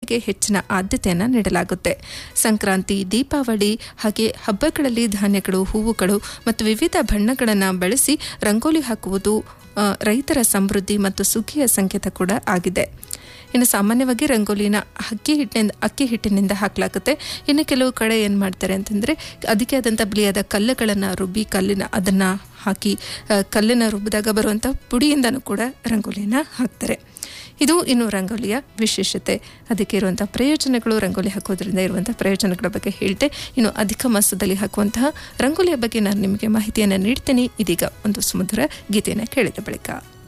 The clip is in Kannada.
ರಂಗೋಲಿಗೆ ಹೆಚ್ಚಿನ ಆದ್ಯತೆಯನ್ನು ನೀಡಲಾಗುತ್ತೆ ಸಂಕ್ರಾಂತಿ ದೀಪಾವಳಿ ಹಾಗೆ ಹಬ್ಬಗಳಲ್ಲಿ ಧಾನ್ಯಗಳು ಹೂವುಗಳು ಮತ್ತು ವಿವಿಧ ಬಣ್ಣಗಳನ್ನು ಬಳಸಿ ರಂಗೋಲಿ ಹಾಕುವುದು ಆ, ರೈತರ ಸಮೃದ್ಧಿ ಮತ್ತು ಸುಗ್ಗಿಯ ಸಂಕೇತ ಕೂಡ ಆಗಿದೆ ಇನ್ನು ಸಾಮಾನ್ಯವಾಗಿ ರಂಗೋಲಿನ ಅಕ್ಕಿ ಹಿಟ್ಟಿನಿಂದ ಅಕ್ಕಿ ಹಿಟ್ಟಿನಿಂದ ಹಾಕಲಾಗುತ್ತೆ ಇನ್ನು ಕೆಲವು ಕಡೆ ಏನು ಮಾಡ್ತಾರೆ ಅಂತಂದರೆ ಅದಕ್ಕೆ ಆದಂಥ ಬಿಳಿಯಾದ ಕಲ್ಲುಗಳನ್ನು ರುಬ್ಬಿ ಕಲ್ಲಿನ ಅದನ್ನು ಹಾಕಿ ಆ, ಕಲ್ಲಿನ ರುಬ್ಬಿದಾಗ ಬರುವಂಥ ಪುಡಿಯಿಂದನೂ ಕೂಡ ರಂಗೋಲಿನ ಹಾಕ್ತಾರೆ ಇದು ಇನ್ನು ರಂಗೋಲಿಯ ವಿಶೇಷತೆ ಅದಕ್ಕೆ ಇರುವಂಥ ಪ್ರಯೋಜನಗಳು ರಂಗೋಲಿ ಹಾಕೋದ್ರಿಂದ ಇರುವಂಥ ಪ್ರಯೋಜನಗಳ ಬಗ್ಗೆ ಹೇಳ್ತೆ ಇನ್ನು ಅಧಿಕ ಮಾಸದಲ್ಲಿ ಹಾಕುವಂತಹ ರಂಗೋಲಿಯ ಬಗ್ಗೆ ನಾನು ನಿಮಗೆ ಮಾಹಿತಿಯನ್ನು ನೀಡ್ತೇನೆ ಇದೀಗ ಒಂದು ಸುಮಧುರ ಗೀತೆಯನ್ನು ಕೇಳಿದ ಬಳಿಕ